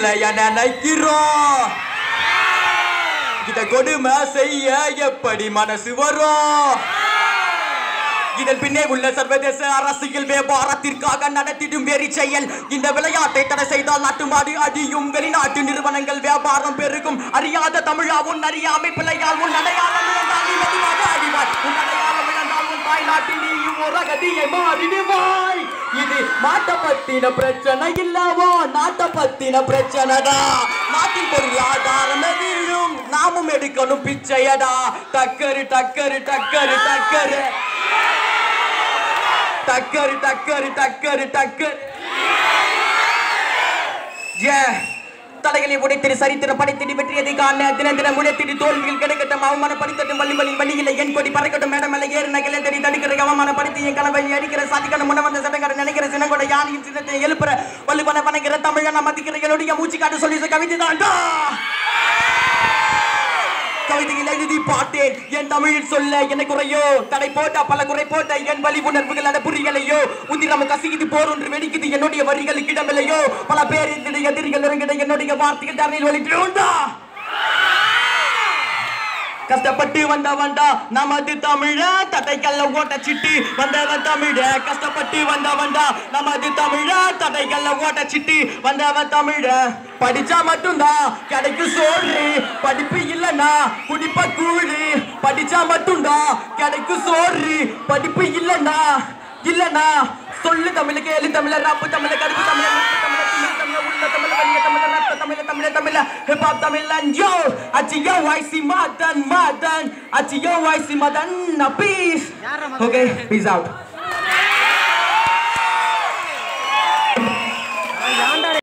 பிள்ளைய நினைக்கிறோம் இத கொடுமை செய்ய எப்படி மனசு வரும் இதன் பின்னே உள்ள சர்வதேச அரசியல் வியாபாரத்திற்காக நடத்திடும் வெறி செயல் இந்த விளையாட்டை தடை செய்தால் நாட்டு மாடு அடியும் வெளிநாட்டு நிறுவனங்கள் வியாபாரம் பெருகும் அறியாத தமிழா உன் அறியாமை பிள்ளையால் உன் அடையாளம் இழந்தால் நீ மெதுவாக அடிவாய் உன் அடையாளம் இழந்தால் உன் தாய் நாட்டில் நீயும் ஒரு அகதியை மாறிடுவாய் இது நாட்டை பத்தின பிரச்சனை இல்லவோ நாட்டை பத்தின பிரச்சனைடா நாட்டின் பொருளாதாரம் வீழும் நாமும் எடுக்கணும் பிச்சையடா டக்கரு டக்கரு டக்கரு டக்கரு டக்கரு டக்கரு டக்கரு டக்கர் ஏ தலைகளை உடைத்திரு சரித்திர படைத்திடு வெற்றியதை காண தின தின முளைத்திடு தோல்வியில் கிடைக்கட்டும் அவமானப்படுத்தட்டும் வள்ளி வழி வழியில என் கொடி பறக்கட்டும் மேடம் மேல ஏறு நகலை தேடி தடுக்கிற அவமானப்படுத்தி என் கனவை அடிக்கிற சாதிக்கணும் முன்ன வந்த சட்டங்கட நினைக்கிற சின்னங்கொட யானையின் சின்னத்தை எழுப்புற வள்ளுவன பணக்கிற தமிழன மதிக்கிற என்னுடைய மூச்சு காட்டு சொல்லி கவிதை தாண்டா கவிதையில் எழுதி பாட்டேன் என் தமிழில் சொல்ல என்ன குறையோ தடை போட்ட பல குறை போட்ட என் வழி உணர்வுகள் அட புரியலையோ உதிரம் கசிக்குது போர் ஒன்று வெடிக்குது என்னுடைய வரிகளுக்கு இடமில்லையோ பல பேர் என்னுடைய எதிரிகள் இறங்கிட என்னுடைய வார்த்தைகள் தரையில் ஒழிக்கிறோண்டா கஷ்டப்பட்டு வந்தவன்டா நமது தமிழ தடைக்கல்ல ஓட்டச்சிட்டு வந்தவன் தமிழ கஷ்டப்பட்டு வந்தவன்டா நமது தமிழ தடைக்கல்ல ஓட்டச்சிட்டு வந்தவன் தமிழ படிச்சா மட்டும்தான் கிடைக்கும் சோறு படிப்பு இல்லனா குடிப்ப கூழு படிச்சா மட்டும்தான் கிடைக்கும் சோறு படிப்பு இல்லனா இல்லனா சொல்லு தமிழ கேளு தமிழ ராப்பு தமிழ கருப்பு தமிழ நட்பு தமிழ திமிழ் தமிழ உள்ள தமிழ வலிய தமிழ ரத்த தமிழ தமிழ தமிழ hip hop Tamil and yo அச்சியோ ஐசி மதன் மதன் அச்சியோ ஐசி மதன் பீஸ் ஓகே பீஸ் அவுட்